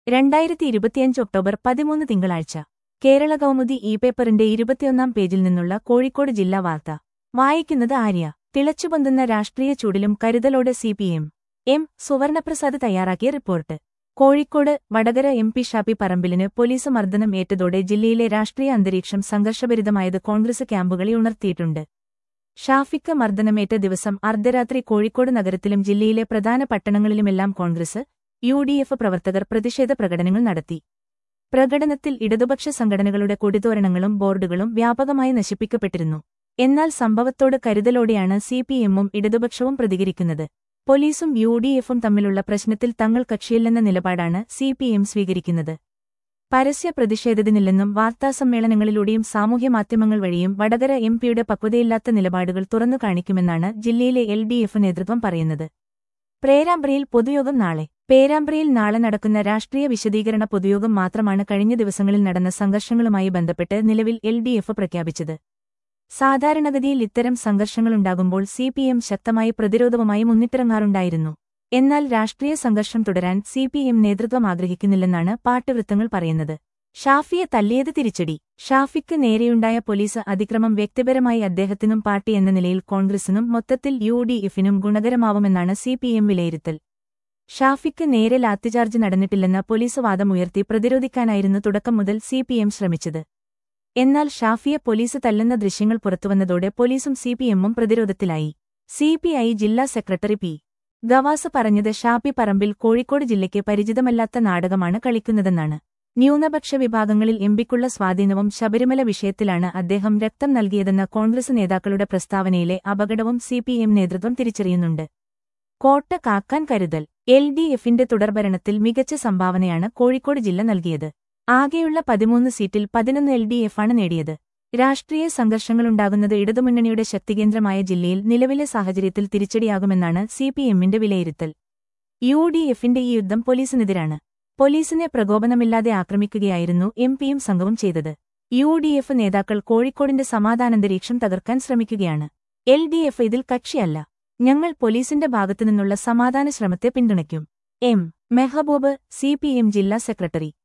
രണ്ടായിരത്തി ഇരുപത്തിയഞ്ച് ഒക്ടോബർ പതിമൂന്ന് തിങ്കളാഴ്ച കേരള കൗമുദി ഇ പേപ്പറിന്റെ ഇരുപത്തിയൊന്നാം പേജിൽ നിന്നുള്ള കോഴിക്കോട് ജില്ലാ വാർത്ത വായിക്കുന്നത് ആര്യ തിളച്ചുപൊന്തുന്ന രാഷ്ട്രീയ ചൂടിലും കരുതലോടെ സിപിഎം എം സുവർണപ്രസാദ് തയ്യാറാക്കിയ report Kozhikode Vadakara M P Shafi പറമ്പിലിന് പോലീസ് മർദ്ദനം ഏറ്റതോടെ ജില്ലയിലെ രാഷ്ട്രീയ അന്തരീക്ഷം സംഘർഷഭരിതമായത് കോൺഗ്രസ് ക്യാമ്പുകളെ ഉണർത്തിയിട്ടുണ്ട് ഷാഫിക്ക് മർദ്ദനമേറ്റ ദിവസം അർദ്ധരാത്രി കോഴിക്കോട് നഗരത്തിലും ജില്ലയിലെ പ്രധാന പട്ടണങ്ങളിലുമെല്ലാം കോൺഗ്രസ് യു ഡി എഫ് പ്രവർത്തകർ പ്രതിഷേധ പ്രകടനങ്ങൾ നടത്തി പ്രകടനത്തിൽ ഇടതുപക്ഷ സംഘടനകളുടെ കൊടിതോരണങ്ങളും ബോർഡുകളും വ്യാപകമായി നശിപ്പിക്കപ്പെട്ടിരുന്നു എന്നാൽ സംഭവത്തോട് കരുതലോടെയാണ് സിപിഎമ്മും ഇടതുപക്ഷവും പ്രതികരിക്കുന്നത് പോലീസും യു ഡി എഫും തമ്മിലുള്ള പ്രശ്നത്തിൽ തങ്ങൾ കക്ഷിയില്ലെന്ന നിലപാടാണ് സിപിഎം സ്വീകരിക്കുന്നത് പരസ്യ പ്രതിഷേധത്തിനില്ലെന്നും വാർത്താസമ്മേളനങ്ങളിലൂടെയും സാമൂഹ്യമാധ്യമങ്ങൾ വഴിയും വടകര എം പിയുടെ പക്വതയില്ലാത്ത നിലപാടുകൾ തുറന്നു കാണിക്കുമെന്നാണ് ജില്ലയിലെ എൽ ഡി എഫ് നേതൃത്വം പറയുന്നത് പേരാമ്പ്രയിൽ പൊതുയോഗം നാളെ പേരാമ്പ്രയിൽ നാളെ നടക്കുന്ന രാഷ്ട്രീയ വിശദീകരണ പൊതുയോഗം മാത്രമാണ് കഴിഞ്ഞ ദിവസങ്ങളിൽ നടന്ന സംഘർഷങ്ങളുമായി ബന്ധപ്പെട്ട് നിലവിൽ എൽ ഡി എഫ് പ്രഖ്യാപിച്ചത് സാധാരണഗതിയിൽ ഇത്തരം സംഘർഷങ്ങളുണ്ടാകുമ്പോൾ സിപിഎം ശക്തമായി പ്രതിരോധവുമായി മുന്നിട്ടിറങ്ങാറുണ്ടായിരുന്നു എന്നാൽ രാഷ്ട്രീയ സംഘർഷം തുടരാൻ സിപിഎം നേതൃത്വം ആഗ്രഹിക്കുന്നില്ലെന്നാണ് പാട്ടുവൃത്തങ്ങൾ പറയുന്നത് ഷാഫിയെ തല്ലിയത് തിരിച്ചടി ഷാഫിക്ക് നേരെയുണ്ടായ പോലീസ് അതിക്രമം വ്യക്തിപരമായി അദ്ദേഹത്തിനും പാർട്ടി എന്ന നിലയിൽ കോൺഗ്രസിനും മൊത്തത്തിൽ യു ഡി എഫിനും ഗുണകരമാവുമെന്നാണ് സിപിഎം വിലയിരുത്തൽ ഷാഫിക്ക് നേരെ ലാത്തിചാർജ് നടന്നിട്ടില്ലെന്ന പോലീസ് വാദമുയർത്തി പ്രതിരോധിക്കാനായിരുന്നു തുടക്കം മുതൽ സിപിഎം ശ്രമിച്ചത് എന്നാൽ ഷാഫിയെ പോലീസ് തല്ലുന്ന ദൃശ്യങ്ങൾ പുറത്തുവന്നതോടെ പോലീസും സിപിഎമ്മും പ്രതിരോധത്തിലായി സിപിഐ ജില്ലാ സെക്രട്ടറി പി ഗവാസ് പറഞ്ഞത് ഷാപ്പി പറമ്പിൽ കോഴിക്കോട് ജില്ലയ്ക്ക് പരിചിതമല്ലാത്ത നാടകമാണ് കളിക്കുന്നതെന്നാണ് ന്യൂനപക്ഷ വിഭാഗങ്ങളിൽ എംപിക്കുള്ള സ്വാധീനവും ശബരിമല വിഷയത്തിലാണ് അദ്ദേഹം രക്തം നൽകിയതെന്ന കോൺഗ്രസ് നേതാക്കളുടെ പ്രസ്താവനയിലെ അപകടവും സിപിഎം നേതൃത്വം തിരിച്ചറിയുന്നുണ്ട് കോട്ട കാക്കാൻ കരുതൽ എൽ ഡി എഫിന്റെ തുടർഭരണത്തിൽ മികച്ച സംഭാവനയാണ് കോഴിക്കോട് ജില്ല നൽകിയത് ആകെയുള്ള പതിമൂന്ന് സീറ്റിൽ പതിനൊന്ന് എൽ ഡി എഫാണ് നേടിയത് രാഷ്ട്രീയ സംഘർഷങ്ങളുണ്ടാകുന്നത് ഇടതുമുന്നണിയുടെ ശക്തികേന്ദ്രമായ ജില്ലയിൽ നിലവിലെ സാഹചര്യത്തിൽ തിരിച്ചടിയാകുമെന്നാണ് സിപിഎമ്മിന്റെ വിലയിരുത്തൽ യു ഡി എഫിന്റെ ഈ യുദ്ധം പോലീസിനെതിരാണ് പോലീസിനെ പ്രകോപനമില്ലാതെ ആക്രമിക്കുകയായിരുന്നു എം പിയും സംഘവും ചെയ്തത് യു ഡി എഫ് നേതാക്കൾ കോഴിക്കോടിന്റെ സമാധാനാന്തരീക്ഷം തകർക്കാൻ ശ്രമിക്കുകയാണ് എൽ ഡി എഫ് ഇതിൽ കക്ഷിയല്ല ഞങ്ങൾ പോലീസിന്റെ ഭാഗത്തുനിന്നുള്ള സമാധാന ശ്രമത്തെ പിന്തുണയ്ക്കും എം മെഹബൂബ് സിപിഎം ജില്ലാ സെക്രട്ടറി